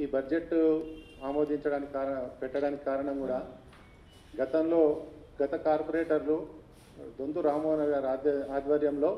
Budget ఆమోదించడానికి కారణ పెట్టడానికి కారణం కూడా గతంలో గత కార్పొరేటర్లు దొంతు రామ్మోహన్ గారి ఆధ్వ ఆధ్వర్యంలో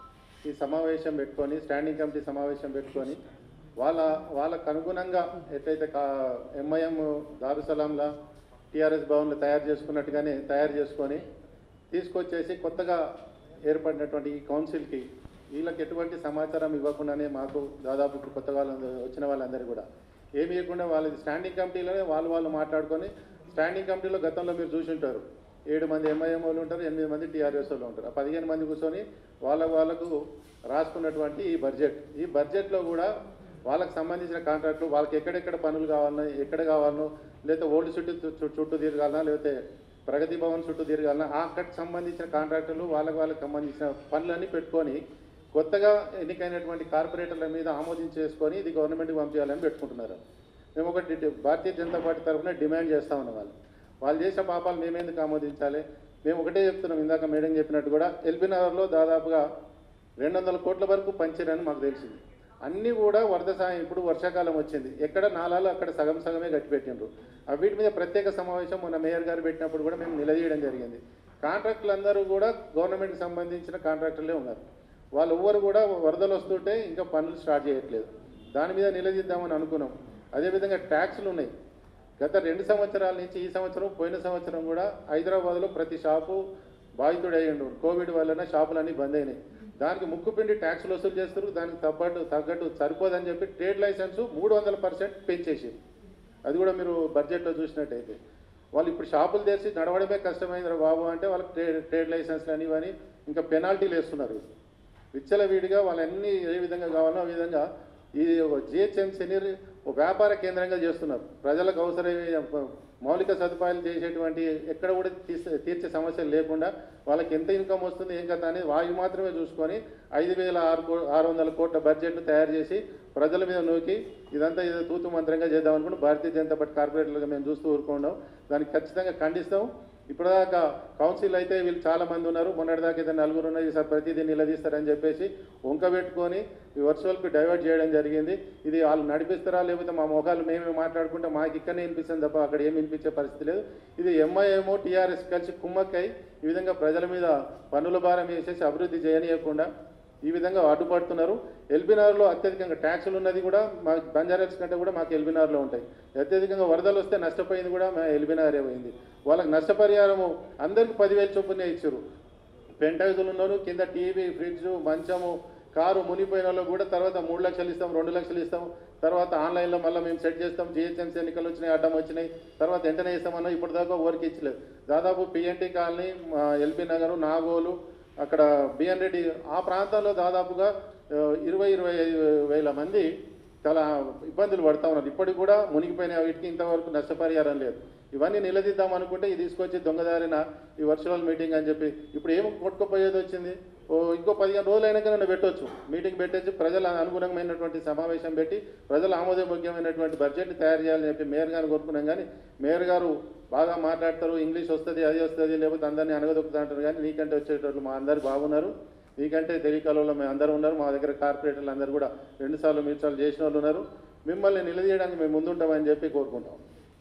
ఈ సమావేశం పెట్టుకొని స్టాండింగ్ కమిటీ సమావేశం పెట్టుకొని వాళ్ళ వాళ్ళకు అనుగుణంగా ఎట్లయితే కా ఎంఐఎం దారుసలాంలా టీఆర్ఎస్ భవన్లు తయారు చేసుకున్నట్టుగానే తయారు చేసుకొని తీసుకొచ్చేసి కొత్తగా ఏర్పడినటువంటి ఈ కౌన్సిల్కి వీళ్ళకి ఎటువంటి సమాచారం ఇవ్వకుండానే మాకు దాదాపు ఇప్పుడు కొత్త వాళ్ళు వచ్చిన వాళ్ళందరూ కూడా ఏమి ఇవ్వకుండా వాళ్ళది స్టాండింగ్ కమిటీలోనే వాళ్ళు వాళ్ళు మాట్లాడుకొని స్టాండింగ్ కమిటీలో గతంలో మీరు చూసి ఉంటారు ఏడు మంది ఎంఐఎం వాళ్ళు ఉంటారు ఎనిమిది మంది టీఆర్ఎస్ వాళ్ళు ఉంటారు ఆ పదిహేను మంది కూర్చొని వాళ్ళ వాళ్ళకు రాసుకున్నటువంటి ఈ బడ్జెట్ ఈ బడ్జెట్లో కూడా వాళ్ళకి సంబంధించిన కాంట్రాక్టులు వాళ్ళకి ఎక్కడెక్కడ పనులు కావాలనో ఎక్కడ కావాలనో లేదా ఓల్డ్ చుట్టూ చు- చుట్టూ తిరగాలనా లేకపోతే ప్రగతి భవన్ చుట్టూ తిరగాలనా ఆ అక్కడికి సంబంధించిన కాంట్రాక్టులు వాళ్ళకి వాళ్ళకి సంబంధించిన పనులన్నీ పెట్టుకొని కొత్తగా ఎన్నికైనటువంటి కార్పొరేటర్ల మీద ఆమోదించేసుకొని ఇది గవర్నమెంట్కి పంపించాలని పెట్టుకుంటున్నారు మేము ఒకటి డి- భారతీయ జనతా పార్టీ తరఫున డిమాండ్ చేస్తా ఉన్నాం వాళ్ళు వాళ్ళు చేసిన పాపాలు మేమెందుకు ఆమోదించాలి మేము ఒకటే చెప్తున్నాం ఇందాక మేడం చెప్పినట్టు కూడా ఎల్బీ నగర్లో దాదాపుగా రెండు వందల కోట్ల వరకు పంచారని మాకు తెలిసింది అన్నీ కూడా వరద సాయం ఇప్పుడు వర్షాకాలం వచ్చింది ఎక్కడ నాలాలు అక్కడ సగం సగమే కట్టిపెట్టిండ్రు ఆ వీటి మీద ప్రత్యేక సమావేశం మొన్న మేయర్ గారు పెట్టినప్పుడు కూడా మేము నిలదీయడం జరిగింది కాంట్రాక్టులు అందరూ కూడా గవర్నమెంట్కి సంబంధించిన కాంట్రాక్టర్లే ఉన్నారు వాళ్ళు ఎవ్వరు కూడా వరదలు వస్తుంటే ఇంకా పనులు స్టార్ట్ చేయట్లేదు దాని మీద నిలదీద్దామని అనుకున్నాం అదేవిధంగా ట్యాక్స్లు ఉన్నాయి గత రెండు సంవత్సరాల నుంచి ఈ సంవత్సరం పోయిన సంవత్సరం కూడా హైదరాబాద్లో ప్రతి షాపు బాధితుడు అయ్యిండు కోవిడ్ వలన షాపులన్నీ బంద్ అయినాయి దానికి ముక్కుపిండి ట్యాక్స్లు వసూలు చేస్తారు దానికి తగ్గట్టు తగ్గట్టు సరిపోదని చెప్పి ట్రేడ్ లైసెన్స్ మూడు వందల పర్సెంట్ పెంచేసి అది కూడా మీరు బడ్జెట్లో చూసినట్టయితే వాళ్ళు ఇప్పుడు షాపులు తెరిచి నడవడమే కష్టమైంది బాబు అంటే వాళ్ళకి ట్రేడ్ ట్రేడ్ లైసెన్స్లు అని ఇవని ఇంకా పెనాల్టీలు వేస్తున్నారు విచ్చలవిడిగా వాళ్ళన్నీ ఏ విధంగా కావాలో ఆ విధంగా ఈ జిహెచ్ఎంసీని ఒక వ్యాపార కేంద్రంగా చేస్తున్నారు ప్రజలకు అవసరమైన మౌలిక సదుపాయాలు చేసేటువంటి ఎక్కడ కూడా తీర్చే తీర్చే సమస్యలు లేకుండా వాళ్ళకి ఎంత ఇన్కమ్ వస్తుంది ఏం కదా అనేది వాయు మాత్రమే చూసుకొని ఐదు వేల ఆరు కో ఆరు వందల కోట్ల బడ్జెట్ను తయారు చేసి ప్రజల మీద నూకి ఇదంతా ఏదో తూతు మంత్రంగా చేద్దాం అనుకుంటూ భారతీయ జనతా పార్టీ కార్పొరేటర్లుగా మేము చూస్తూ ఊరుకున్నాం దానికి ఖచ్చితంగా ఖండిస్తాం ఇప్పటిదాకా కౌన్సిల్ అయితే వీళ్ళు చాలా మంది ఉన్నారు మొన్నటిదాకా ఇద్దరు నలుగురు ఉన్నారు ఈసారి ప్రతిదీ నిలదీస్తారని చెప్పేసి వంకబెట్టుకొని ఈ వర్చువల్కి డైవర్ట్ చేయడం జరిగింది ఇది వాళ్ళు నడిపిస్తారా లేకపోతే మా మొఖాలు మేమే మాట్లాడుకుంటే మాకు ఇక్కడనే వినిపిస్తుంది తప్ప అక్కడ ఏం వినిపించే పరిస్థితి లేదు ఇది ఎంఐఎంఓ టీఆర్ఎస్ కలిసి కుమ్మక్కై ఈ విధంగా ప్రజల మీద పన్నుల భారం వేసేసి అభివృద్ధి చేయనీయకుండా ఈ విధంగా అడ్డుపడుతున్నారు ఎల్బీనార్లో అత్యధికంగా ట్యాక్సులు ఉన్నది కూడా మా బంజారాస్ కంటే కూడా మాకు ఎల్బీనార్లో ఉంటాయి అత్యధికంగా వరదలు వస్తే నష్టపోయింది కూడా మా ఎల్బీనారే పోయింది వాళ్ళకి నష్టపరిహారము అందరికి పదివేలు చొప్పునే ఇచ్చారు పెంట్ హౌజులు ఉన్నారు కింద టీవీ ఫ్రిడ్జ్ మంచము కారు మునిపోయిన వాళ్ళకు కూడా తర్వాత మూడు లక్షలు ఇస్తాం రెండు లక్షలు ఇస్తాం తర్వాత ఆన్లైన్లో మళ్ళీ మేము సెట్ చేస్తాం జిహెచ్ఎంసీ ఎన్నికలు వచ్చినాయి అడ్డం వచ్చినాయి తర్వాత వెంటనే ఇస్తామన్నా ఇప్పటిదాకా ఊరికి ఇచ్చలేదు దాదాపు పిఎన్టీ కాలనీ ఎల్బీ నగర్ నాగోలు అక్కడ బిఎన్ రెడ్డి ఆ ప్రాంతంలో దాదాపుగా ఆ, ఇరవై ఇరవై ఐదు వేల మంది చాలా ఇబ్బందులు పడతా ఉన్నారు ఇప్పటికి కూడా మునిగిపోయిన వీటికి ఇంతవరకు నష్టపరిహారం లేదు ఇవన్నీ నిలదీద్దాం అనుకుంటే ఇది తీసుకొచ్చి దొంగదారిన ఈ వర్చువల్ మీటింగ్ అని చెప్పి ఇప్పుడు ఏం కొట్టుకుపోయేది వచ్చింది ఓ ఇంకో పదిహేను రోజులు అయినాక నన్ను పెట్టొచ్చు మీటింగ్ పెట్టేసి ప్రజల అనుగుణమైనటువంటి సమావేశం పెట్టి ప్రజల ఆమోదయోగ్యమైనటువంటి బడ్జెట్ని తయారు చేయాలని చెప్పి మేయర్ గారు కోరుకున్నాం కానీ మేయర్ గారు బాగా మాట్లాడతారు ఇంగ్లీష్ వస్తుంది అది వస్తుంది లేకపోతే అందరినీ అనగదొక్కుతా అంటారు కానీ నీకంటే వచ్చేటట్లు మా అందరు బాగున్నారు నీకంటే తెలియకలలో మేము అందరూ ఉన్నారు మా దగ్గర కార్పొరేటర్లు అందరూ కూడా రెండుసార్లు మూడు సార్లు చేసిన వాళ్ళు ఉన్నారు మిమ్మల్ని నిలదీయడానికి మేము ముందుంటామని చెప్పి కోరుకుంటాం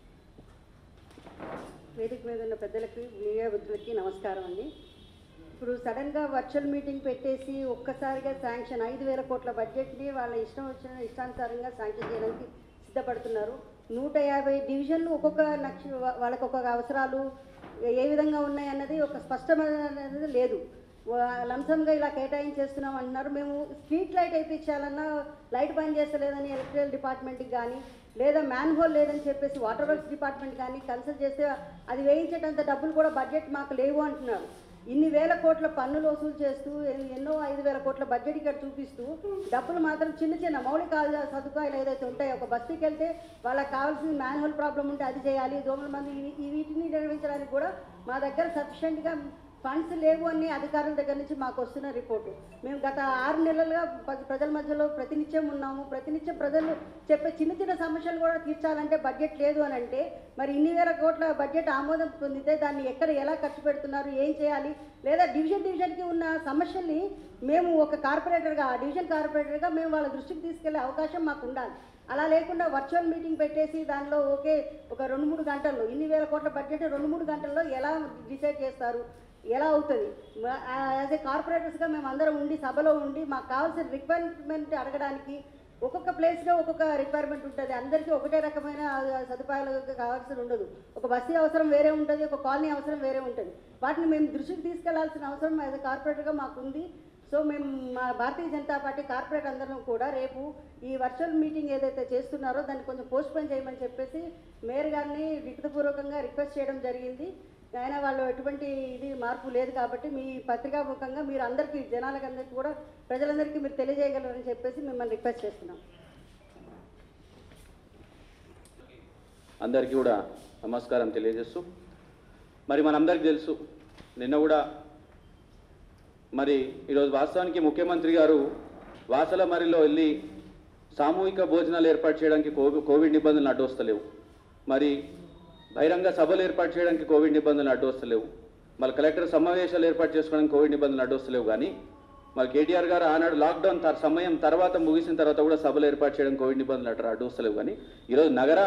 వేదిక మీద ఉన్న పెద్దలకి మీడియా మిత్రులకి నమస్కారం అండి ఇప్పుడు సడన్గా వర్చువల్ మీటింగ్ పెట్టేసి ఒక్కసారిగా శాంక్షన్ ఐదు వేల కోట్ల బడ్జెట్ని వాళ్ళ ఇష్టం వచ్చిన ఇష్టానుసారంగా శాంక్షన్ చేయడానికి సిద్ధపడుతున్నారు నూట యాభై డివిజన్లు ఒక్కొక్క లక్ష వాళ్ళకి ఒక్కొక్క అవసరాలు ఏ విధంగా ఉన్నాయి అన్నది ఒక స్పష్టమైనది లేదు వా- లంసంగా ఇలా కేటాయించేస్తున్నాం అంటున్నారు మేము స్ట్రీట్ లైట్ వేయించాలన్నా లైట్ పని చేస్తలేదని ఎలక్ట్రికల్ డిపార్ట్మెంట్కి కానీ లేదా మ్యాన్ హోల్ లేదని చెప్పేసి వాటర్ వర్క్స్ డిపార్ట్మెంట్ కానీ కన్సల్ట్ చేస్తే అది వేయించేటంత డబ్బులు కూడా బడ్జెట్ మాకు లేవు అంటున్నారు ఇన్ని వేల కోట్ల పన్నులు వసూలు చేస్తూ ఎన్- ఎన్నో ఐదు వేల కోట్ల బడ్జెట్ ఇక్కడ చూపిస్తూ డబ్బులు మాత్రం చిన్న చిన్న మౌలిక సదుపాయాలు ఏదైతే ఉంటాయో ఒక బస్తీకి వెళ్తే వాళ్ళకి కావాల్సిన మ్యాన్హోల్ ప్రాబ్లం ఉంటే అది చేయాలి దోమల మంది ఇవి- ఈ వీటిని నిర్వహించడానికి కూడా మా దగ్గర సఫిషియెంట్గా ఫండ్స్ లేవు అని అధికారుల దగ్గర నుంచి మాకు వస్తున్న రిపోర్టు మేము గత ఆరు నెలలుగా ప- ప్రజల మధ్యలో ప్రతినిత్యం ఉన్నాము ప్రతినిత్యం ప్రజలు చెప్పే చిన్న చిన్న సమస్యలు కూడా తీర్చాలంటే బడ్జెట్ లేదు అని అంటే మరి ఇన్ని వేల కోట్ల బడ్జెట్ ఆమోదం పొందితే దాన్ని ఎక్కడ ఎలా ఖర్చు పెడుతున్నారు ఏం చేయాలి లేదా డివిజన్ డివిజన్కి ఉన్న సమస్యల్ని మేము ఒక కార్పొరేటర్గా డివిజన్ కార్పొరేటర్గా మేము వాళ్ళ దృష్టికి తీసుకెళ్లే అవకాశం మాకు ఉండాలి అలా లేకుండా వర్చువల్ మీటింగ్ పెట్టేసి దానిలో ఓకే ఒక రెండు మూడు గంటల్లో ఇన్ని వేల కోట్ల బడ్జెట్ రెండు మూడు గంటల్లో ఎలా డిసైడ్ చేస్తారు ఎలా అవుతుంది యాజ్ ఏ కార్పొరేటర్స్గా మేము అందరం ఉండి సభలో ఉండి మాకు కావాల్సిన రిక్వైర్మెంట్ అడగడానికి ఒక్కొక్క ప్లేస్లో ఒక్కొక్క రిక్వైర్మెంట్ ఉంటుంది అందరికీ ఒకటే రకమైన ఆ, సదుపాయాలు కావాల్సి ఉండదు ఒక బస్సు అవసరం వేరే ఉంటుంది ఒక కాలనీ అవసరం వేరే ఉంటుంది వాటిని మేము దృష్టికి తీసుకెళ్లాల్సిన అవసరం యాజ్ ఎ కార్పొరేటర్గా మాకు ఉంది సో మేము మా భారతీయ జనతా పార్టీ కార్పొరేట్ అందరం కూడా రేపు ఈ వర్చువల్ మీటింగ్ ఏదైతే చేస్తున్నారో దాన్ని కొంచెం పోస్ట్ పోన్ చేయమని చెప్పేసి మేయర్ గారిని లిఖితపూర్వకంగా రిక్వెస్ట్ చేయడం జరిగింది అయినా వాళ్ళు ఎటువంటి ఇది మార్పు లేదు కాబట్టి మీ పత్రికాముఖంగా మీరు అందరికీ జనాలకు అందరికీ కూడా ప్రజలందరికీ మీరు తెలియజేయగలరని చెప్పేసి మిమ్మల్ని రిక్వెస్ట్ చేస్తున్నాం అందరికీ కూడా నమస్కారం తెలియజేస్తూ మరి మనందరికీ తెలుసు నిన్న కూడా మరి ఈరోజు వాస్తవానికి ముఖ్యమంత్రి గారు వాసల మరిలో వెళ్ళి సామూహిక భోజనాలు ఏర్పాటు చేయడానికి కోవి కోవిడ్ నిబంధనలు అడ్డు వస్తలేవు మరి బహిరంగ సభలు ఏర్పాటు చేయడానికి కోవిడ్ నిబంధనలు అడ్డు వస్తలేవు మళ్ళీ కలెక్టర్ సమావేశాలు ఏర్పాటు చేసుకోవడానికి కోవిడ్ నిబంధనలు అడ్డు వస్తలేవు కానీ మరి కేటీఆర్ గారు ఆనాడు లాక్డౌన్ తర్ సమయం తర్వాత ముగిసిన తర్వాత కూడా సభలు ఏర్పాటు చేయడం కోవిడ్ నిబంధనలు అట్లా అడ్డు వస్తలేవు కానీ ఈరోజు నగర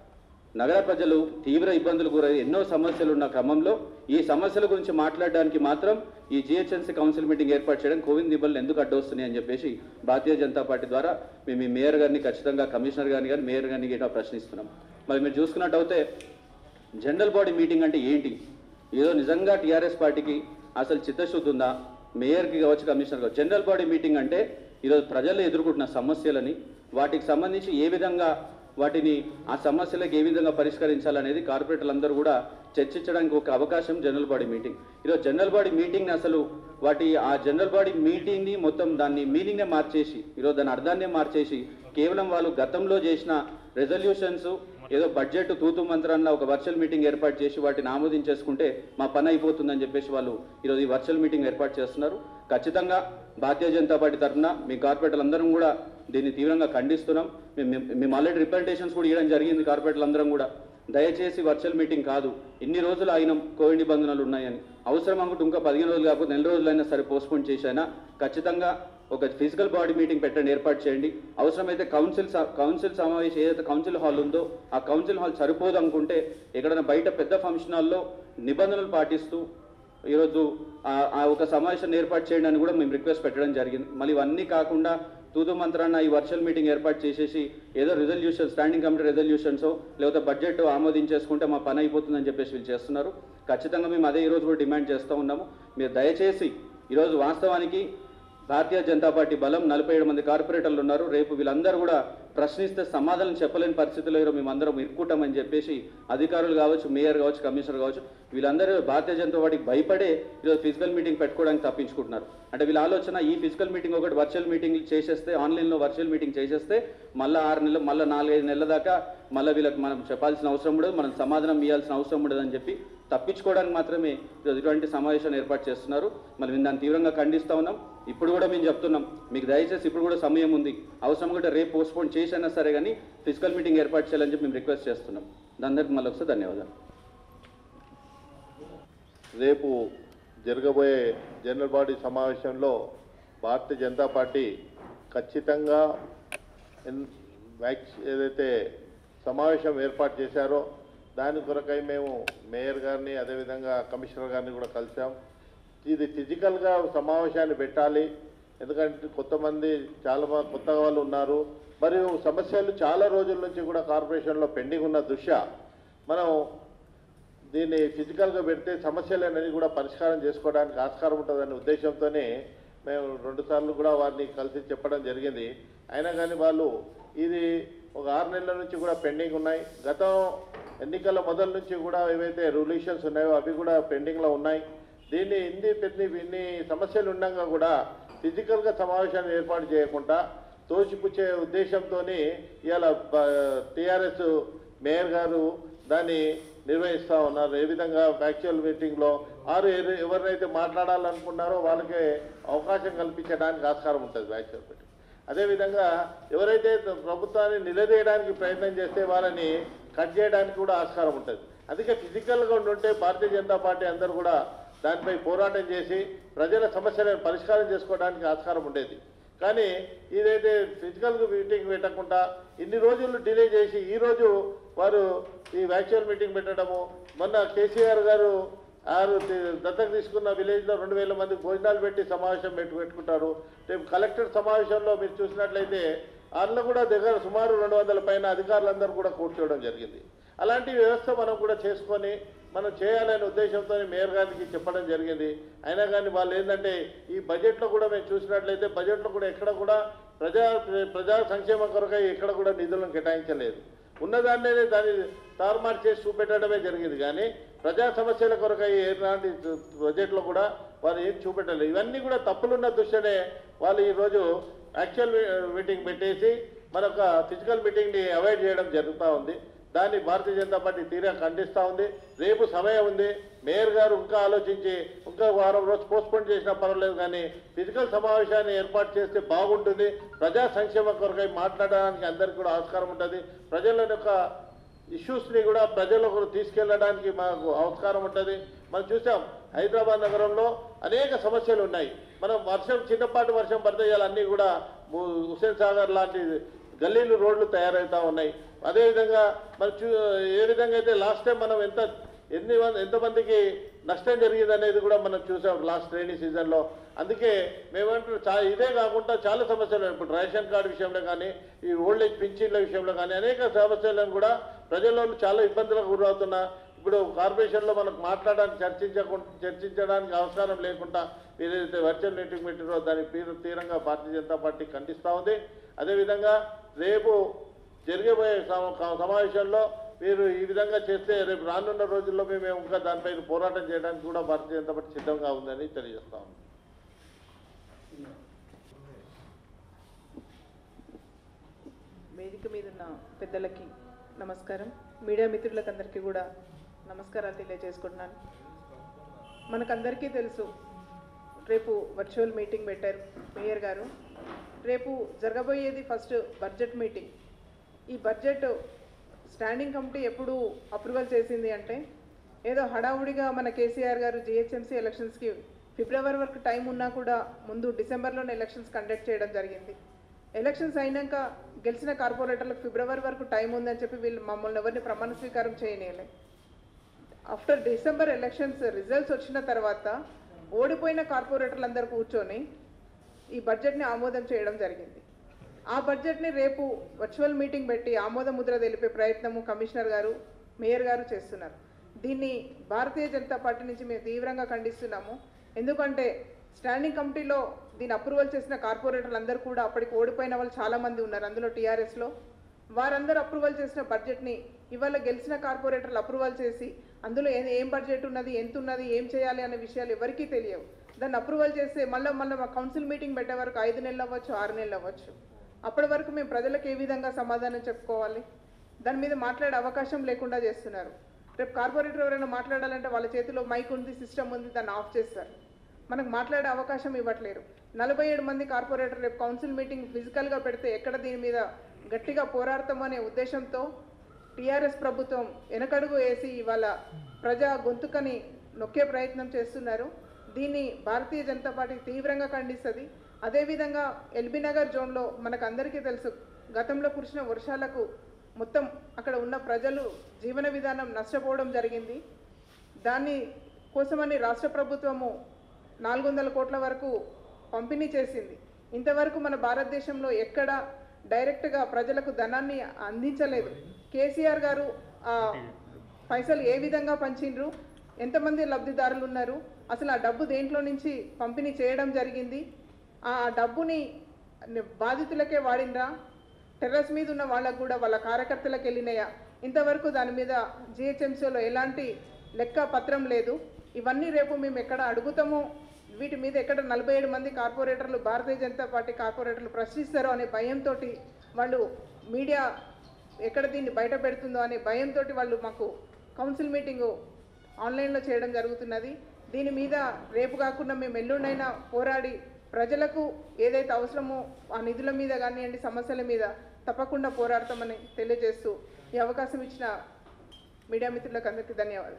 నగర ప్రజలు తీవ్ర ఇబ్బందులు గురై ఎన్నో సమస్యలు ఉన్న క్రమంలో ఈ సమస్యల గురించి మాట్లాడడానికి మాత్రం ఈ జిహెచ్ఎంసీ కౌన్సిల్ మీటింగ్ ఏర్పాటు చేయడం కోవిడ్ నిబంధనలు ఎందుకు అడ్డు వస్తున్నాయి అని చెప్పేసి భారతీయ జనతా పార్టీ ద్వారా మేము ఈ మేయర్ గారిని ఖచ్చితంగా కమిషనర్ గారిని కానీ మేయర్ గారిని గిట్లా ప్రశ్నిస్తున్నాం మరి మీరు చూసుకున్నట్టయితే జనరల్ బాడీ మీటింగ్ అంటే ఏంటి ఏదో నిజంగా టీఆర్ఎస్ పార్టీకి అసలు చిత్తశుద్ధి ఉందా మేయర్కి కావచ్చు కమిషనర్ కావచ్చు జనరల్ బాడీ మీటింగ్ అంటే ఈరోజు ప్రజలు ఎదుర్కొంటున్న సమస్యలని వాటికి సంబంధించి ఏ విధంగా వాటిని ఆ సమస్యలకు ఏ విధంగా పరిష్కరించాలనేది కార్పొరేటర్లు అందరూ కూడా చర్చించడానికి ఒక అవకాశం జనరల్ బాడీ మీటింగ్ ఈరోజు జనరల్ బాడీ మీటింగ్ని అసలు వాటి ఆ జనరల్ బాడీ మీటింగ్ని మొత్తం దాన్ని మీనింగ్నే మార్చేసి ఈరోజు దాని అర్థాన్నే మార్చేసి కేవలం వాళ్ళు గతంలో చేసిన రెజల్యూషన్స్ ఏదో బడ్జెట్ తూతు మంత్రాన్న ఒక వర్చువల్ మీటింగ్ ఏర్పాటు చేసి వాటిని ఆమోదించేసుకుంటే మా పని అయిపోతుందని చెప్పేసి వాళ్ళు ఈరోజు ఈ వర్చువల్ మీటింగ్ ఏర్పాటు చేస్తున్నారు ఖచ్చితంగా భారతీయ జనతా పార్టీ తరఫున మీ కార్పొరేటర్లు అందరం కూడా దీన్ని తీవ్రంగా ఖండిస్తున్నాం మేము మేము- మేము ఆల్రెడీ రిప్రజెంటేషన్స్ కూడా ఇవ్వడం జరిగింది కార్పొరేటర్లు అందరం కూడా దయచేసి వర్చువల్ మీటింగ్ కాదు ఇన్ని రోజులు అయినాం కోవిడ్ నిబంధనలు ఉన్నాయని అవసరం అనుకుంటే ఇంకా పదిహేను రోజులు కాకపోతే నెల రోజులైనా సరే పోస్ట్పోన్ చేసైనా ఖచ్చితంగా ఒక ఫిజికల్ బాడీ మీటింగ్ పెట్టండి ఏర్పాటు చేయండి అవసరమైతే కౌన్సిల్ స- కౌన్సిల్ సమావేశం ఏదైతే కౌన్సిల్ హాల్ ఉందో ఆ కౌన్సిల్ హాల్ సరిపోదు అనుకుంటే ఎక్కడైనా బయట పెద్ద ఫంక్షన్ హాల్లో నిబంధనలు పాటిస్తూ ఈరోజు ఆ- ఆ ఒక సమావేశాన్ని ఏర్పాటు చేయండి అని కూడా మేము రిక్వెస్ట్ పెట్టడం జరిగింది మళ్ళీ ఇవన్నీ కాకుండా తూతు మంత్రాన్న ఈ వర్చువల్ మీటింగ్ ఏర్పాటు చేసేసి ఏదో రిజల్యూషన్ స్టాండింగ్ కమిటీ రెజల్యూషన్స్ లేకపోతే బడ్జెట్ ఆమోదించేసుకుంటే మా పని అయిపోతుందని చెప్పేసి వీళ్ళు చేస్తున్నారు ఖచ్చితంగా మేము అదే ఈరోజు కూడా డిమాండ్ చేస్తూ ఉన్నాము మీరు దయచేసి ఈరోజు వాస్తవానికి భారతీయ జనతా పార్టీ బలం నలభై ఏడు మంది కార్పొరేటర్లు ఉన్నారు రేపు వీళ్ళందరూ కూడా ప్రశ్నిస్తే సమాధానం చెప్పలేని పరిస్థితిలో ఈరోజు మేమందరం ఇరుక్కుంటామని చెప్పేసి అధికారులు కావచ్చు మేయర్ కావచ్చు కమిషనర్ కావచ్చు వీళ్ళందరూ భారతీయ జనతా పార్టీకి భయపడే ఈరోజు ఫిజికల్ మీటింగ్ పెట్టుకోవడానికి తప్పించుకుంటున్నారు అంటే వీళ్ళ ఆలోచన ఈ ఫిజికల్ మీటింగ్ ఒకటి వర్చువల్ మీటింగ్ చేసేస్తే ఆన్లైన్లో వర్చువల్ మీటింగ్ చేసేస్తే మళ్ళీ ఆరు నెలలు మళ్ళీ నాలుగైదు నెలల దాకా మళ్ళీ వీళ్ళకి మనం చెప్పాల్సిన అవసరం ఉండదు మనం సమాధానం ఇవ్వాల్సిన అవసరం ఉండదు అని చెప్పి తప్పించుకోవడానికి మాత్రమే ఈరోజు ఇటువంటి సమావేశాన్ని ఏర్పాటు చేస్తున్నారు మరి మేము దాన్ని తీవ్రంగా ఖండిస్తా ఉన్నాం ఇప్పుడు కూడా మేము చెప్తున్నాం మీకు దయచేసి ఇప్పుడు కూడా సమయం ఉంది అవసరం కూడా రేపు పోస్ట్పోన్ చేసైనా సరే కానీ ఫిజికల్ మీటింగ్ ఏర్పాటు చేయాలని చెప్పి మేము రిక్వెస్ట్ చేస్తున్నాం దాని అందరికి మళ్ళీ ఒకసారి ధన్యవాదాలు రేపు జరగబోయే జనరల్ బాడీ సమావేశంలో భారతీయ జనతా పార్టీ ఖచ్చితంగా ఎన్- వ్యాక్స్ ఏదైతే సమావేశం ఏర్పాటు చేశారో దాని కొరకై మేము మేయర్ గారిని అదేవిధంగా కమిషనర్ గారిని కూడా కలిసాం ఇది ఫిజికల్గా సమావేశాన్ని పెట్టాలి ఎందుకంటే కొంతమంది చాలా మంది కొత్త వాళ్ళు ఉన్నారు మరియు సమస్యలు చాలా రోజుల నుంచి కూడా కార్పొరేషన్లో పెండింగ్ ఉన్న దృష్ట్యా మనం దీన్ని ఫిజికల్గా పెడితే సమస్యలు అనేది కూడా పరిష్కారం చేసుకోవడానికి ఆస్కారం ఉంటుందనే ఉద్దేశంతోనే మేము రెండుసార్లు కూడా వారిని కలిసి చెప్పడం జరిగింది అయినా కానీ వాళ్ళు ఇది ఒక ఆరు నెలల నుంచి కూడా పెండింగ్ ఉన్నాయి గతం ఎన్నికల మొదల నుంచి కూడా ఏవైతే రూలేషన్స్ ఉన్నాయో అవి కూడా పెండింగ్లో ఉన్నాయి దీన్ని ఇన్ని పెద్ద ఇన్ని సమస్యలు ఉండగా కూడా ఫిజికల్గా సమావేశాన్ని ఏర్పాటు చేయకుండా తోసిపుచ్చే ఉద్దేశంతో ఇవాళ టీఆర్ఎస్ మేయర్ గారు దాన్ని నిర్వహిస్తూ ఉన్నారు ఏ విధంగా యాక్చువల్ మీటింగ్లో ఆరు ఎవ- ఎవరినైతే మాట్లాడాలనుకున్నారో వాళ్ళకే అవకాశం కల్పించడానికి ఆస్కారం ఉంటుంది యాక్చువల్ మీటింగ్ అదేవిధంగా ఎవరైతే ప్రభుత్వాన్ని నిలదీయడానికి ప్రయత్నం చేస్తే వాళ్ళని కట్ చేయడానికి కూడా ఆస్కారం ఉంటుంది అందుకే ఫిజికల్గా ఉంటే భారతీయ జనతా పార్టీ అందరూ కూడా దానిపై పోరాటం చేసి ప్రజల సమస్యలను పరిష్కారం చేసుకోవడానికి ఆస్కారం ఉండేది కానీ ఇదైతే ఫిజికల్ మీటింగ్ పెట్టకుండా ఇన్ని రోజులు డిలే చేసి ఈ రోజు వారు ఈ వర్చువల్ మీటింగ్ పెట్టడము మొన్న కేసీఆర్ గారు ఆరు తి- దత్తత తీసుకున్న విలేజ్లో రెండు వేల మంది భోజనాలు పెట్టి సమావేశం పెట్టు పెట్టుకుంటారు రేపు కలెక్టర్ సమావేశంలో మీరు చూసినట్లయితే అందులో కూడా దగ్గర సుమారు రెండు వందల పైన అధికారులందరూ కూడా కూర్చోవడం జరిగింది అలాంటి వ్యవస్థ మనం కూడా చేసుకొని మనం చేయాలనే ఉద్దేశంతో మేయర్ గారికి చెప్పడం జరిగింది అయినా కానీ వాళ్ళు ఏంటంటే ఈ బడ్జెట్లో కూడా మేము చూసినట్లయితే బడ్జెట్లో కూడా ఎక్కడ కూడా ప్రజా ప్రజా సంక్షేమం కొరకై ఎక్కడ కూడా నిధులను కేటాయించలేదు ఉన్నదాన్నే దాన్ని తారుమారు చేసి చూపెట్టడమే జరిగింది కానీ ప్రజా సమస్యల కొరకై ఎలాంటి బడ్జెట్లో కూడా వారు ఏం చూపెట్టలేదు ఇవన్నీ కూడా తప్పులున్న దృష్ట్యానే వాళ్ళు ఈరోజు యాక్చువల్ మీటింగ్ పెట్టేసి మరొక ఫిజికల్ మీటింగ్ని అవాయిడ్ చేయడం జరుగుతూ ఉంది దాన్ని భారతీయ జనతా పార్టీ తీరా ఖండిస్తూ ఉంది రేపు సమయం ఉంది మేయర్ గారు ఇంకా ఆలోచించి ఇంకా వారం రోజు పోస్ట్పోన్ చేసినా పర్వాలేదు కానీ ఫిజికల్ సమావేశాన్ని ఏర్పాటు చేస్తే బాగుంటుంది ప్రజా సంక్షేమ కొరకై మాట్లాడడానికి అందరికీ కూడా ఆస్కారం ఉంటుంది ప్రజల యొక్క ఇష్యూస్ని కూడా ప్రజలకు తీసుకెళ్ళడానికి మాకు ఆస్కారం ఉంటుంది మనం చూసాం హైదరాబాద్ నగరంలో అనేక సమస్యలు ఉన్నాయి మనం వర్షం చిన్నపాటి వర్షం పడితే ఇవాళ అన్నీ కూడా ము- హుస్సేన్ సాగర్ లాంటి గల్లీలు రోడ్లు తయారవుతా ఉన్నాయి అదేవిధంగా మనం చూ ఏ విధంగా అయితే లాస్ట్ టైం మనం ఎంత ఎన్ని మంది ఎంతమందికి నష్టం జరిగింది అనేది కూడా మనం చూసాం లాస్ట్ రైనీ సీజన్లో అందుకే మేమంటారు చా ఇదే కాకుండా చాలా సమస్యలు ఉన్నాయి. ఇప్పుడు రేషన్ కార్డు విషయంలో కానీ ఈ ఓల్డ్ ఏజ్ పింఛన్ల విషయంలో కానీ అనేక సమస్యలను కూడా ప్రజల్లో చాలా ఇబ్బందులకు గురవుతున్నా ఇప్పుడు కార్పొరేషన్లో మనకు మాట్లాడడానికి చర్చించకుండా చర్చించడానికి అవసరం లేకుండా ఏదైతే వర్చువల్ మీటింగ్ పెట్టారో దాని తీర తీరంగా భారతీయ జనతా పార్టీ ఖండిస్తూ ఉంది అదేవిధంగా రేపు జరిగబోయే సమ- సమావేశంలో మీరు ఈ విధంగా చేస్తే రేపు రానున్న రోజుల్లో మేము ఇంకా దానిపైన పోరాటం చేయడానికి కూడా భారతీయ జనతా పార్టీ సిద్ధంగా ఉందని తెలియజేస్తా ఉన్నాం వేదిక మీద ఉన్న పెద్దలకి నమస్కారం మీడియా మిత్రులకు అందరికీ కూడా నమస్కారాలు తెలియజేసుకుంటున్నాను మనకందరికీ తెలుసు రేపు వర్చువల్ మీటింగ్ పెట్టారు మేయర్ గారు రేపు జరగబోయేది ఫస్ట్ బడ్జెట్ మీటింగ్ ఈ బడ్జెట్ స్టాండింగ్ కమిటీ ఎప్పుడు అప్రూవల్ చేసింది అంటే ఏదో హడావుడిగా మన కేసీఆర్ గారు జిహెచ్ఎంసీ ఎలక్షన్స్కి ఫిబ్రవరి వరకు టైం ఉన్నా కూడా ముందు డిసెంబర్లోనే ఎలక్షన్స్ కండక్ట్ చేయడం జరిగింది ఎలక్షన్స్ అయినాక గెలిచిన కార్పొరేటర్లకు ఫిబ్రవరి వరకు టైం ఉందని చెప్పి వీళ్ళు మమ్మల్ని ఎవరిని ప్రమాణ స్వీకారం చేయనీయలే ఆఫ్టర్ డిసెంబర్ ఎలక్షన్స్ రిజల్ట్స్ వచ్చిన తర్వాత ఓడిపోయిన కార్పొరేటర్లు అందరూ కూర్చొని ఈ బడ్జెట్ని ఆమోదం చేయడం జరిగింది ఆ బడ్జెట్ని రేపు వర్చువల్ మీటింగ్ పెట్టి ఆమోద ముద్ర తెలిపే ప్రయత్నము కమిషనర్ గారు మేయర్ గారు చేస్తున్నారు దీన్ని భారతీయ జనతా పార్టీ నుంచి మేము తీవ్రంగా ఖండిస్తున్నాము ఎందుకంటే స్టాండింగ్ కమిటీలో దీన్ని అప్రూవల్ చేసిన కార్పొరేటర్లు అందరూ కూడా అప్పటికి ఓడిపోయిన వాళ్ళు చాలామంది ఉన్నారు అందులో టీఆర్ఎస్లో వారందరూ అప్రూవల్ చేసిన బడ్జెట్ని ఇవాళ గెలిచిన కార్పొరేటర్లు అప్రూవల్ చేసి అందులో ఏ- ఏం బడ్జెట్ ఉన్నది ఎంత ఉన్నది ఏం చేయాలి అనే విషయాలు ఎవరికీ తెలియవు దాన్ని అప్రూవల్ చేస్తే మళ్ళీ మళ్ళీ మా కౌన్సిల్ మీటింగ్ పెట్టే వరకు ఐదు నెలలు అవ్వచ్చు ఆరు నెలలు అవ్వచ్చు అప్పటి వరకు మేము ప్రజలకు ఏ విధంగా సమాధానం చెప్పుకోవాలి దాని మీద మాట్లాడే అవకాశం లేకుండా చేస్తున్నారు రేపు కార్పొరేటర్ ఎవరైనా మాట్లాడాలంటే వాళ్ళ చేతిలో మైక్ ఉంది సిస్టమ్ ఉంది దాన్ని ఆఫ్ చేస్తారు మనకు మాట్లాడే అవకాశం ఇవ్వట్లేరు నలభై ఏడు మంది కార్పొరేటర్ రేపు కౌన్సిల్ మీటింగ్ ఫిజికల్గా పెడితే ఎక్కడ దీని మీద గట్టిగా పోరాడతామనే ఉద్దేశంతో టీఆర్ఎస్ ప్రభుత్వం వెనకడుగు వేసి ఇవాళ ప్రజా గొంతుకని నొక్కే ప్రయత్నం చేస్తున్నారు దీన్ని భారతీయ జనతా పార్టీ తీవ్రంగా ఖండిస్తుంది అదేవిధంగా ఎల్బీ నగర్ జోన్లో మనకు అందరికీ తెలుసు గతంలో కురిసిన వర్షాలకు మొత్తం అక్కడ ఉన్న ప్రజలు జీవన విధానం నష్టపోవడం జరిగింది దాన్ని కోసమని రాష్ట్ర ప్రభుత్వము నాలుగు వందల కోట్ల వరకు పంపిణీ చేసింది ఇంతవరకు మన భారతదేశంలో ఎక్కడ డైరెక్ట్గా ప్రజలకు ధనాన్ని అందించలేదు కేసీఆర్ గారు ఆ పైసలు ఏ విధంగా పంచిండ్రు ఎంతమంది లబ్ధిదారులు ఉన్నారు అసలు ఆ డబ్బు దేంట్లో నుంచి పంపిణీ చేయడం జరిగింది ఆ డబ్బుని బాధితులకే వాడిండ్రా టెర్రస్ మీద ఉన్న వాళ్ళకు కూడా వాళ్ళ కార్యకర్తలకు వెళ్ళినాయా ఇంతవరకు దాని మీద జిహెచ్ఎంసీలో ఎలాంటి లెక్క పత్రం లేదు ఇవన్నీ రేపు మేము ఎక్కడ అడుగుతామో వీటి మీద ఎక్కడ నలభై ఏడు మంది కార్పొరేటర్లు భారతీయ జనతా పార్టీ కార్పొరేటర్లు ప్రశ్నిస్తారో అనే భయంతో వాళ్ళు మీడియా ఎక్కడ దీన్ని బయట పెడుతుందో అనే భయంతో వాళ్ళు మాకు కౌన్సిల్ మీటింగు ఆన్లైన్లో చేయడం జరుగుతున్నది దీని మీద రేపు కాకుండా మేము ఎల్లుండైనా పోరాడి ప్రజలకు ఏదైతే అవసరమో ఆ నిధుల మీద కానివ్వండి సమస్యల మీద తప్పకుండా పోరాడతామని తెలియజేస్తూ ఈ అవకాశం ఇచ్చిన మీడియా మిత్రులకు అందరికీ ధన్యవాదాలు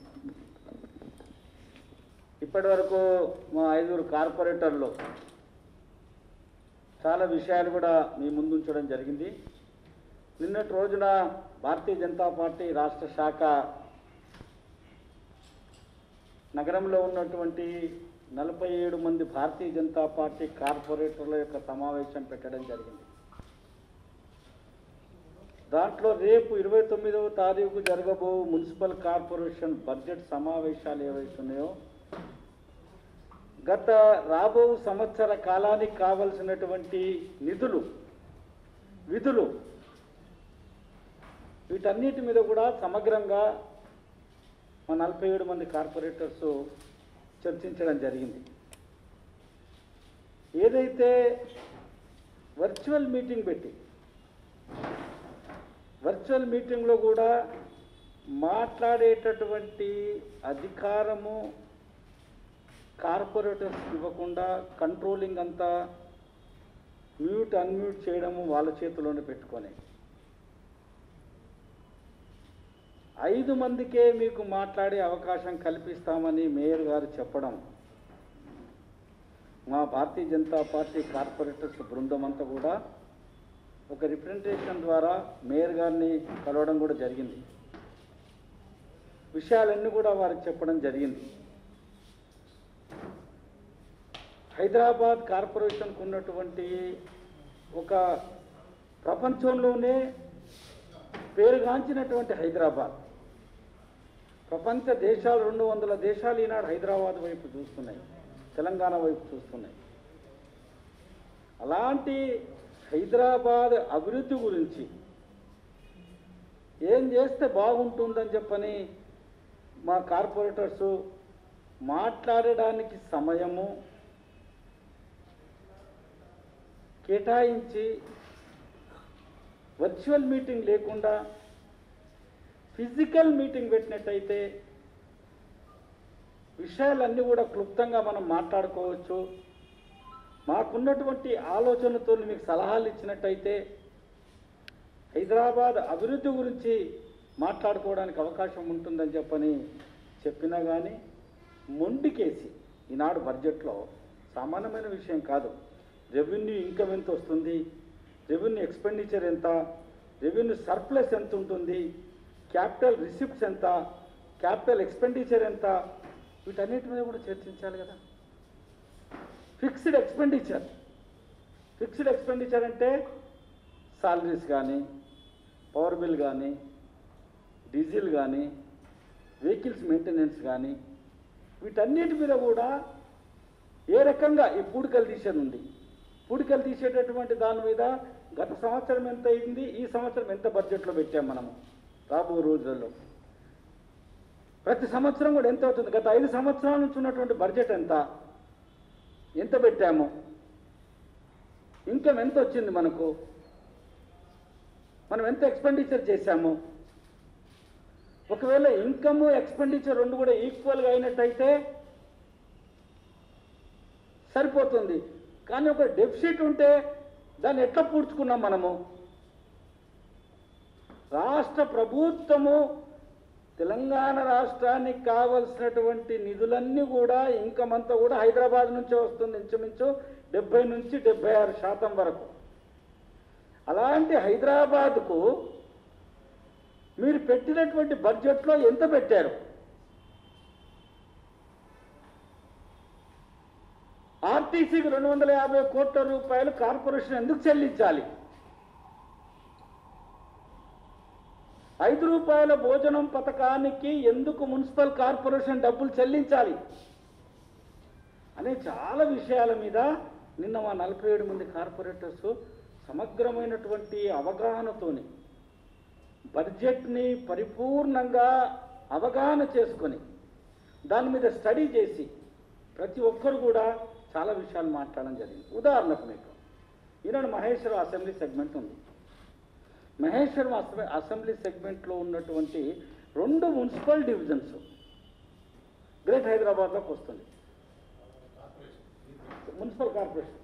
ఇప్పటి వరకు మా ఐదుగురు కార్పొరేటర్లు చాలా విషయాలు కూడా మీ ముందు ఉంచడం జరిగింది నిన్నటి రోజున భారతీయ జనతా పార్టీ రాష్ట్ర శాఖ నగరంలో ఉన్నటువంటి నలభై ఏడు మంది భారతీయ జనతా పార్టీ కార్పొరేటర్ల యొక్క సమావేశం పెట్టడం జరిగింది దాంట్లో రేపు ఇరవై తొమ్మిదవ తారీఖు జరగబో మున్సిపల్ కార్పొరేషన్ బడ్జెట్ సమావేశాలు ఏవైతున్నాయో గత రాబో సంవత్సర కాలానికి కావలసినటువంటి నిధులు విధులు వీటన్నిటి మీద కూడా సమగ్రంగా మా నలభై ఏడు మంది కార్పొరేటర్స్ చర్చించడం జరిగింది ఏదైతే వర్చువల్ మీటింగ్ పెట్టి వర్చువల్ మీటింగ్లో కూడా మాట్లాడేటటువంటి అధికారము కార్పొరేటర్స్ ఇవ్వకుండా కంట్రోలింగ్ అంతా మ్యూట్ అన్మ్యూట్ చేయడము వాళ్ళ చేతిలోనే పెట్టుకొని ఐదు మందికే మీకు మాట్లాడే అవకాశం కల్పిస్తామని మేయర్ గారు చెప్పడం మా భారతీయ జనతా పార్టీ కార్పొరేటర్స్ బృందం అంతా కూడా ఒక రిప్రజెంటేషన్ ద్వారా మేయర్ గారిని కలవడం కూడా జరిగింది విషయాలన్నీ కూడా వారికి చెప్పడం జరిగింది హైదరాబాద్ కార్పొరేషన్కు ఉన్నటువంటి ఒక ప్రపంచంలోనే పేరుగాంచినటువంటి హైదరాబాద్ ప్రపంచ దేశాలు రెండు వందల దేశాలు ఈనాడు హైదరాబాద్ వైపు చూస్తున్నాయి తెలంగాణ వైపు చూస్తున్నాయి అలాంటి హైదరాబాద్ అభివృద్ధి గురించి ఏం చేస్తే బాగుంటుందని చెప్పని మా కార్పొరేటర్సు మాట్లాడడానికి సమయము కేటాయించి వర్చువల్ మీటింగ్ లేకుండా ఫిజికల్ మీటింగ్ పెట్టినట్టయితే విషయాలన్నీ కూడా క్లుప్తంగా మనం మాట్లాడుకోవచ్చు మాకున్నటువంటి ఆలోచనతో మీకు సలహాలు ఇచ్చినట్టయితే హైదరాబాద్ అభివృద్ధి గురించి మాట్లాడుకోవడానికి అవకాశం ఉంటుందని చెప్పని చెప్పినా కానీ మొండికేసి ఈనాడు బడ్జెట్లో సామాన్యమైన విషయం కాదు రెవెన్యూ ఇన్కమ్ ఎంత వస్తుంది రెవెన్యూ ఎక్స్పెండిచర్ ఎంత రెవెన్యూ సర్ప్లస్ ఎంత ఉంటుంది క్యాపిటల్ రిసిప్ట్స్ ఎంత క్యాపిటల్ ఎక్స్పెండిచర్ ఎంత వీటన్నిటి మీద కూడా చర్చించాలి కదా ఫిక్స్డ్ ఎక్స్పెండిచర్ ఫిక్స్డ్ ఎక్స్పెండిచర్ అంటే సాలరీస్ కానీ పవర్ బిల్ కానీ డీజిల్ కానీ వెహికల్స్ మెయింటెనెన్స్ కానీ వీటన్నిటి మీద కూడా ఏ రకంగా ఈ పూడికలు తీసేది ఉంది పూడికలు తీసేటటువంటి దాని మీద గత సంవత్సరం ఎంత అయింది ఈ సంవత్సరం ఎంత బడ్జెట్లో పెట్టాం మనము రాబో రోజులలో ప్రతి సంవత్సరం కూడా ఎంత అవుతుంది గత ఐదు సంవత్సరాల నుంచి ఉన్నటువంటి బడ్జెట్ ఎంత ఎంత పెట్టాము ఇన్కమ్ ఎంత వచ్చింది మనకు మనం ఎంత ఎక్స్పెండిచర్ చేశాము ఒకవేళ ఇన్కమ్ ఎక్స్పెండిచర్ రెండు కూడా ఈక్వల్గా అయినట్టయితే సరిపోతుంది కానీ ఒక డెఫిసిట్ ఉంటే దాన్ని ఎట్లా పూడ్చుకున్నాం మనము రాష్ట్ర ప్రభుత్వము తెలంగాణ రాష్ట్రానికి కావలసినటువంటి నిధులన్నీ కూడా ఇన్కమ్ అంతా కూడా హైదరాబాద్ నుంచే వస్తుంది ఇంచుమించు డెబ్బై నుంచి డెబ్బై ఆరు శాతం వరకు అలాంటి హైదరాబాద్కు మీరు పెట్టినటువంటి బడ్జెట్లో ఎంత పెట్టారు ఆర్టీసీకి రెండు వందల యాభై కోట్ల రూపాయలు కార్పొరేషన్ ఎందుకు చెల్లించాలి ఐదు రూపాయల భోజనం పథకానికి ఎందుకు మున్సిపల్ కార్పొరేషన్ డబ్బులు చెల్లించాలి అనే చాలా విషయాల మీద నిన్న మా నలభై ఏడు మంది కార్పొరేటర్స్ సమగ్రమైనటువంటి అవగాహనతోని బడ్జెట్ని పరిపూర్ణంగా అవగాహన చేసుకొని దాని మీద స్టడీ చేసి ప్రతి ఒక్కరు కూడా చాలా విషయాలు మాట్లాడడం జరిగింది ఉదాహరణకు మీకు ఈనాడు మహేశ్వరం అసెంబ్లీ సెగ్మెంట్ ఉంది మహేశ్వరం అసెంబ్లీ అసెంబ్లీ సెగ్మెంట్లో ఉన్నటువంటి రెండు మున్సిపల్ డివిజన్స్ గ్రేట్ హైదరాబాద్లోకి వస్తుంది మున్సిపల్ కార్పొరేషన్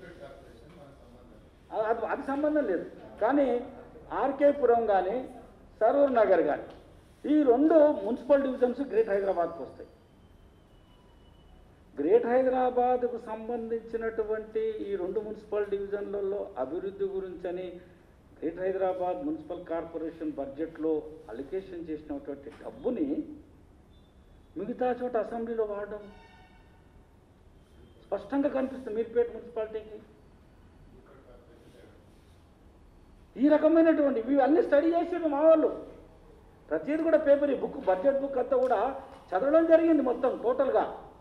అది అది- అది సంబంధం లేదు కానీ ఆర్కేపురం కానీ సరూర్ నగర్ కానీ ఈ రెండు మున్సిపల్ డివిజన్స్ గ్రేట్ హైదరాబాద్కి వస్తాయి గ్రేట్ హైదరాబాద్కు సంబంధించినటువంటి ఈ రెండు మున్సిపల్ డివిజన్లలో అభివృద్ధి గురించని గ్రేట్ హైదరాబాద్ మున్సిపల్ కార్పొరేషన్ బడ్జెట్లో అలికేషన్ చేసినటువంటి డబ్బుని మిగతా చోట అసెంబ్లీలో వాడడం స్పష్టంగా కనిపిస్తుంది మీర్పేట మున్సిపాలిటీకి ఈ రకమైనటువంటి ఇవి అన్ని స్టడీ చేసారు మా వాళ్ళు ప్రతిది కూడా పేపర్ ఈ బుక్ బడ్జెట్ బుక్ అంతా కూడా చదవడం జరిగింది మొత్తం టోటల్గా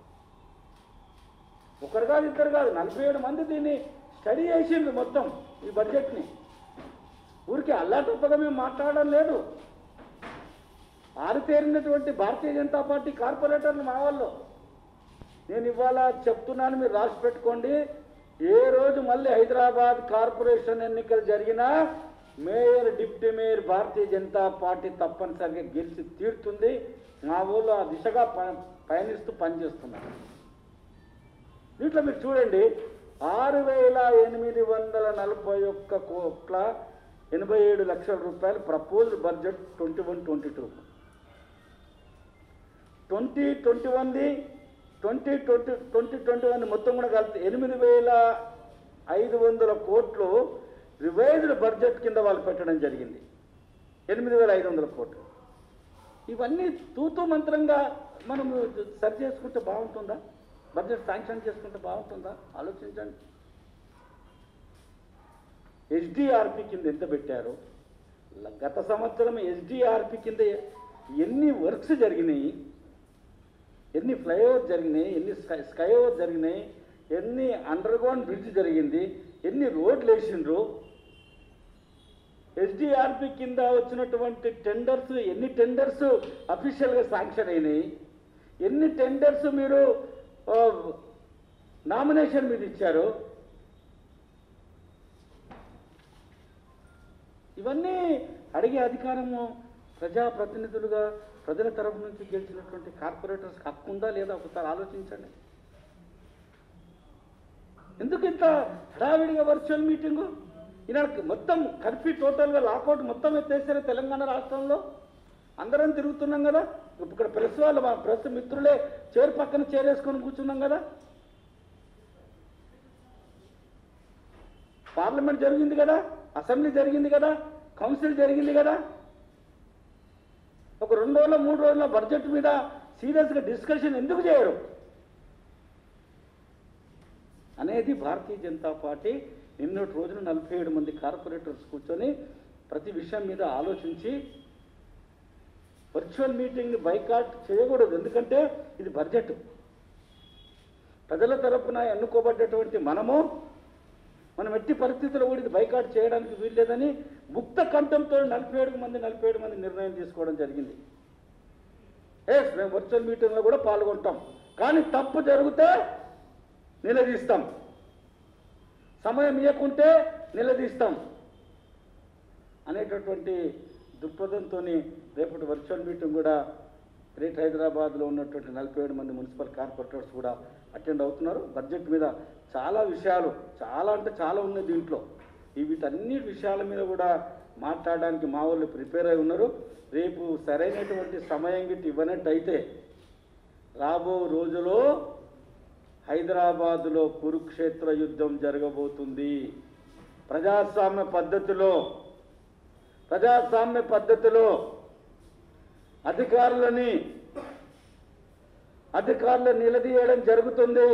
ఒకరు కాదు ఇద్దరు కాదు నలభై ఏడు మంది దీన్ని స్టడీ చేసిండ్రు మొత్తం ఈ బడ్జెట్ని ఊరికి అల్లాటప్పగా మేము మాట్లాడడం లేదు ఆరితేరినటువంటి భారతీయ జనతా పార్టీ కార్పొరేటర్లు మా వాళ్ళు నేను ఇవాళ చెప్తున్నాను మీరు రాసి పెట్టుకోండి ఏ రోజు మళ్ళీ హైదరాబాద్ కార్పొరేషన్ ఎన్నికలు జరిగినా mayor deputy mayor Bharatiya Janata Party తప్పనిసరిగా గెలిచి తీరుతుంది మా ఊళ్ళో ఆ దిశగా ప- పయనిస్తూ పనిచేస్తున్నారు దీంట్లో మీరు చూడండి ఆరు వేల ఎనిమిది వందల నలభై ఒక్క కోట్ల ఎనభై ఏడు లక్షల రూపాయలు proposed budget twenty one twenty two twenty twenty వన్ది twenty twenty twenty twenty one మొత్తం కూడా కలిపి ఎనిమిది వేల ఐదు వందల కోట్లు రివైజ్డ్ బడ్జెట్ కింద వాళ్ళు పెట్టడం జరిగింది ఎనిమిది వేల ఐదు వందల కోట్లు ఇవన్నీ తూతూ మంత్రంగా మనం సరి చేసుకుంటే బాగుంటుందా బడ్జెట్ శాంక్షన్ చేసుకుంటే బాగుంటుందా ఆలోచించండి ఎస్డిఆర్పి కింద ఎంత పెట్టారు ల- గత సంవత్సరం ఎస్డిఆర్పి కింద ఎన్ని వర్క్స్ జరిగినాయి ఎన్ని ఫ్లైఓవర్ జరిగినాయి ఎన్ని స్కై స్కైఓవర్ జరిగినాయి ఎన్ని అండర్ గ్రౌండ్ బ్రిడ్జ్ జరిగింది ఎన్ని రోడ్లు వేసిండ్రు ఎస్డిఆర్పి కింద వచ్చినటువంటి టెండర్స్ ఎన్ని టెండర్స్ అఫీషియల్గా శాంక్షన్ అయినాయి ఎన్ని టెండర్స్ మీరు నామినేషన్ మీద ఇచ్చారు ఇవన్నీ అడిగే అధికారము ప్రజాప్రతినిధులుగా ప్రజల తరపు నుంచి గెలిచినటువంటి కార్పొరేటర్స్ హక్కు ఉందా లేదా ఒకసారి ఆలోచించండి ఎందుకు ఇంత హడావిడిగా వర్చువల్ మీటింగు ఈనాడు మొత్తం కర్ఫ్యూ టోటల్గా లాకౌట్ మొత్తం ఎత్తేసారు తెలంగాణ రాష్ట్రంలో అందరం తిరుగుతున్నాం కదా ఇక్కడ ప్రెస్ వాళ్ళు మా ప్రెస్ మిత్రులే చేరు పక్కన చేరేసుకొని కూర్చున్నాం కదా పార్లమెంట్ జరిగింది కదా అసెంబ్లీ జరిగింది కదా కౌన్సిల్ జరిగింది కదా ఒక రెండు రోజుల మూడు రోజుల బడ్జెట్ మీద సీరియస్గా డిస్కషన్ ఎందుకు చేయరు అనేది భారతీయ జనతా పార్టీ నిన్నటి రోజున నలభై ఏడు మంది కార్పొరేటర్స్ కూర్చొని ప్రతి విషయం మీద ఆలోచించి వర్చువల్ మీటింగ్ బైకాట్ చేయకూడదు ఎందుకంటే ఇది బడ్జెట్ ప్రజల తరపున ఎన్నుకోబడ్డటువంటి మనము మనం ఎట్టి పరిస్థితుల్లో కూడా ఇది బైకాట్ చేయడానికి వీల్లేదని ముక్త కంఠంతో నలభై ఏడు మంది నలభై ఏడు మంది నిర్ణయం తీసుకోవడం జరిగింది ఎస్ మేము వర్చువల్ మీటింగ్లో కూడా పాల్గొంటాం కానీ తప్పు జరిగితే నిలదీస్తాం సమయం ఇవ్వకుంటే నిలదీస్తాం అనేటటువంటి దృక్పథంతో రేపటి వర్చువల్ మీటింగ్ కూడా గ్రేట్ హైదరాబాద్లో ఉన్నటువంటి నలభై ఏడు మంది మున్సిపల్ కార్పొరేటర్స్ కూడా అటెండ్ అవుతున్నారు బడ్జెట్ మీద చాలా విషయాలు చాలా అంటే చాలా ఉన్నాయి దీంట్లో ఈ వీటన్ని విషయాల మీద కూడా మాట్లాడడానికి మా వాళ్ళు ప్రిపేర్ అయి ఉన్నారు రేపు సరైనటువంటి సమయం గిట్టి ఇవ్వనట్టయితే రాబో రోజులో హైదరాబాదులో కురుక్షేత్ర యుద్ధం జరగబోతుంది ప్రజాస్వామ్య పద్ధతిలో ప్రజాస్వామ్య పద్ధతిలో అధికారులని అధికారులను నిలదీయడం జరుగుతుంది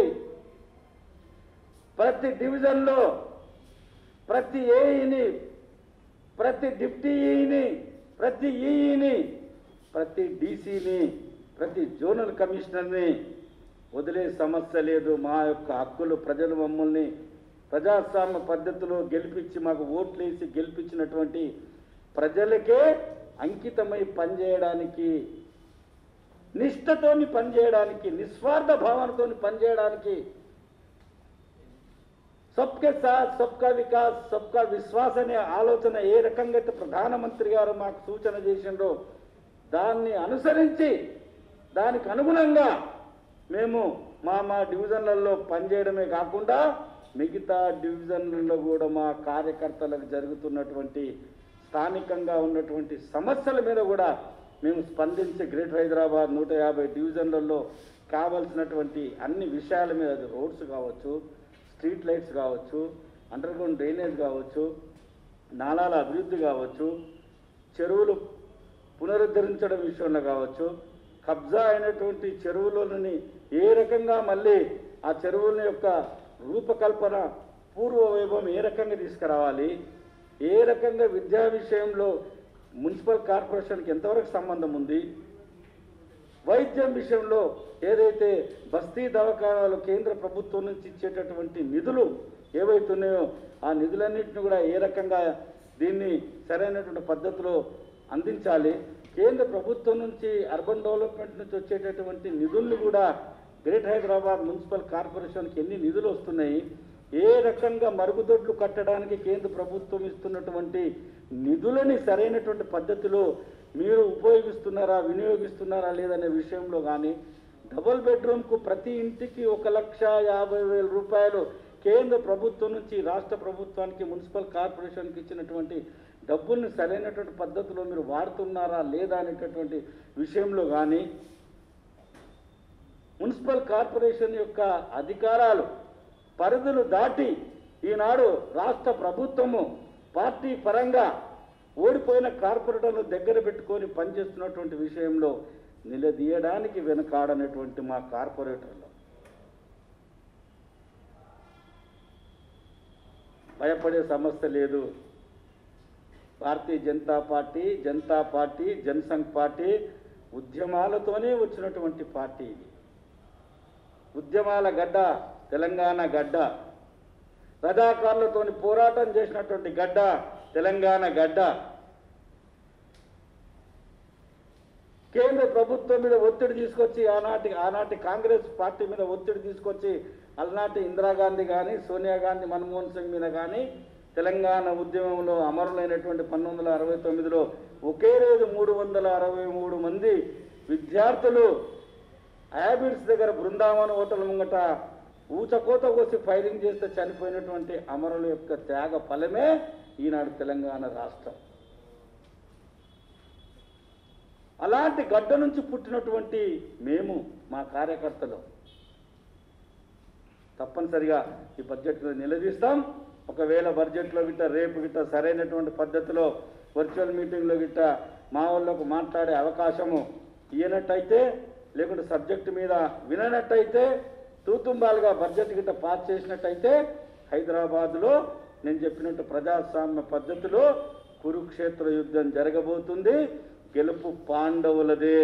ప్రతి డివిజన్లో ప్రతి ఏఈని ప్రతి డిప్టీ ఈని ప్రతి ఈఈని ప్రతి డీసీని ప్రతి జోనల్ కమిషనర్ని వదిలే సమస్య లేదు మా యొక్క హక్కులు ప్రజలు మమ్మల్ని ప్రజాస్వామ్య పద్ధతిలో గెలిపించి మాకు ఓట్లేసి గెలిపించినటువంటి ప్రజలకే అంకితమై పనిచేయడానికి నిష్ఠతోని పనిచేయడానికి నిస్వార్థ భావనతోని పనిచేయడానికి సబ్కే సాత్ సబ్కా వికాస్ సబ్కా విశ్వాస్ అనే ఆలోచన ఏ రకంగా అయితే ప్రధానమంత్రి గారు మాకు సూచన చేసిండ్రో దాన్ని అనుసరించి దానికి అనుగుణంగా మేము మా మా డివిజన్లలో పనిచేయడమే కాకుండా మిగతా డివిజన్లలో కూడా మా కార్యకర్తలకు జరుగుతున్నటువంటి స్థానికంగా ఉన్నటువంటి సమస్యల మీద కూడా మేము స్పందించి గ్రేటర్ హైదరాబాద్ నూట యాభై డివిజన్లలో కావలసినటువంటి అన్ని విషయాల మీద అది రోడ్స్ కావచ్చు స్ట్రీట్ లైట్స్ కావచ్చు అండర్ గ్రౌండ్ డ్రైనేజ్ కావచ్చు నాలాల అభివృద్ధి కావచ్చు చెరువులు పునరుద్ధరించడం విషయంలో కావచ్చు కబ్జా అయినటువంటి చెరువులని ఏ రకంగా మళ్ళీ ఆ చెరువుల యొక్క రూపకల్పన పూర్వ వైభవం ఏ రకంగా తీసుకురావాలి ఏ రకంగా విద్యా విషయంలో మున్సిపల్ కార్పొరేషన్కి ఎంతవరకు సంబంధం ఉంది వైద్యం విషయంలో ఏదైతే బస్తీ దవాఖానాలు కేంద్ర ప్రభుత్వం నుంచి ఇచ్చేటటువంటి నిధులు ఏవైతున్నాయో ఆ నిధులన్నింటిని కూడా ఏ రకంగా దీన్ని సరైనటువంటి పద్ధతిలో అందించాలి కేంద్ర ప్రభుత్వం నుంచి అర్బన్ డెవలప్మెంట్ నుంచి వచ్చేటటువంటి నిధులను కూడా గ్రేట్ హైదరాబాద్ మున్సిపల్ కార్పొరేషన్కి ఎన్ని నిధులు వస్తున్నాయి ఏ రకంగా మరుగుదొడ్లు కట్టడానికి కేంద్ర ప్రభుత్వం ఇస్తున్నటువంటి నిధులని సరైనటువంటి పద్ధతిలో మీరు ఉపయోగిస్తున్నారా వినియోగిస్తున్నారా లేదనే విషయంలో కానీ డబుల్ బెడ్రూమ్కు ప్రతి ఇంటికి ఒక లక్ష యాభై వేల రూపాయలు కేంద్ర ప్రభుత్వం నుంచి రాష్ట్ర ప్రభుత్వానికి మున్సిపల్ కార్పొరేషన్కి ఇచ్చినటువంటి డబ్బుల్ని సరైనటువంటి పద్ధతిలో మీరు వాడుతున్నారా లేదా అనేటటువంటి విషయంలో కానీ మున్సిపల్ కార్పొరేషన్ యొక్క అధికారాలు పరిధులు దాటి ఈనాడు రాష్ట్ర ప్రభుత్వము పార్టీ పరంగా ఓడిపోయిన కార్పొరేటర్లు దగ్గర పెట్టుకొని పనిచేస్తున్నటువంటి విషయంలో నిలదీయడానికి వెనకాడనటువంటి మా కార్పొరేటర్లు భయపడే సమస్య లేదు Bharatiya Janata party Janata party Jansangh party ఉద్యమాలతోనే వచ్చినటువంటి పార్టీ ఇది ఉద్యమాల గడ్డ తెలంగాణ గడ్డ రజాకారులతోని పోరాటం చేసినటువంటి గడ్డ తెలంగాణ గడ్డ కేంద్ర ప్రభుత్వం మీద ఒత్తిడి తీసుకొచ్చి ఆనాటి ఆనాటి కాంగ్రెస్ పార్టీ మీద ఒత్తిడి తీసుకొచ్చి అలనాటి ఇందిరాగాంధీ కానీ సోనియా గాంధీ మన్మోహన్ సింగ్ మీద కానీ తెలంగాణ ఉద్యమంలో అమరులైనటువంటి పంతొమ్మిది వందల అరవై తొమ్మిదిలో ఒకే రోజు మూడు వందల అరవై మూడు మంది విద్యార్థులు హ్యాబిట్స్ దగ్గర బృందావన హోటల్ ముంగట ఊచకోత కోసి ఫైరింగ్ చేస్తే చనిపోయినటువంటి అమరుల యొక్క త్యాగ ఫలమే ఈనాడు తెలంగాణ రాష్ట్రం అలాంటి గడ్డ నుంచి పుట్టినటువంటి మేము మా కార్యకర్తలు తప్పనిసరిగా ఈ బడ్జెట్లో నిలదీస్తాం ఒకవేళ బడ్జెట్లో గిట్ట రేపు గిట్ట సరైనటువంటి పద్ధతిలో వర్చువల్ మీటింగ్లో గిట్ట మా వాళ్ళకు మాట్లాడే అవకాశము ఇయ్యనట్టయితే లేకుంటే సబ్జెక్టు మీద విననట్టయితే తూతుంబాలుగా బడ్జెట్ గిట్ట పాస్ చేసినట్టయితే హైదరాబాద్లో నేను చెప్పినట్టు ప్రజాస్వామ్య పద్ధతిలో కురుక్షేత్ర యుద్ధం జరగబోతుంది గెలుపు పాండవులదే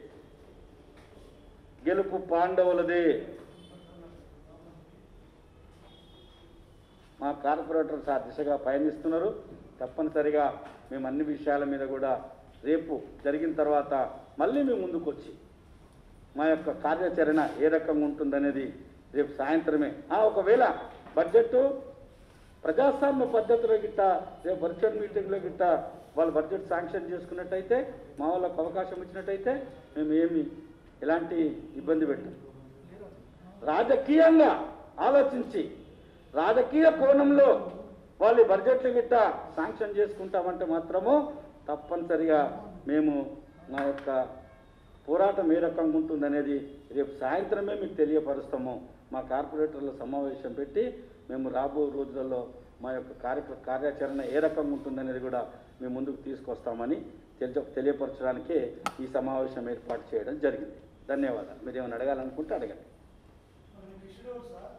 గెలుపు పాండవులదే మా కార్పొరేటర్స్ ఆ దిశగా పయనిస్తున్నారు తప్పనిసరిగా మేము అన్ని విషయాల మీద కూడా రేపు జరిగిన తర్వాత మళ్ళీ మేము ముందుకు వచ్చి మా యొక్క కార్యాచరణ ఏ రకంగా ఉంటుందనేది రేపు సాయంత్రమే ఆ ఒకవేళ బడ్జెట్ ప్రజాస్వామ్య పద్ధతిలో గిట్ట రేపు వర్చువల్ మీటింగ్లో గిట్ట వాళ్ళు బడ్జెట్ శాంక్షన్ చేసుకున్నట్టయితే మా వాళ్ళకు అవకాశం ఇచ్చినట్టయితే మేము ఏమి ఎలాంటి ఇబ్బంది పెట్టాం రాజకీయంగా ఆలోచించి రాజకీయ కోణంలో వాళ్ళు ఈ బడ్జెట్లు గిట్ట శాంక్షన్ చేసుకుంటామంటే మాత్రము తప్పనిసరిగా మేము మా యొక్క పోరాటం ఏ రకంగా ఉంటుందనేది రేపు సాయంత్రమే మీకు తెలియపరుస్తాము మా కార్పొరేటర్ల సమావేశం పెట్టి మేము రాబో రోజులలో మా యొక్క కార్య కార్యాచరణ ఏ రకంగా ఉంటుందనేది కూడా మేము ముందుకు తీసుకొస్తామని తెలియ తెలియపరచడానికే ఈ సమావేశం ఏర్పాటు చేయడం జరిగింది ధన్యవాదాలు మీరు ఏమైనా అడగాలనుకుంటే అడగండి మరి కృష్ణరావు సార్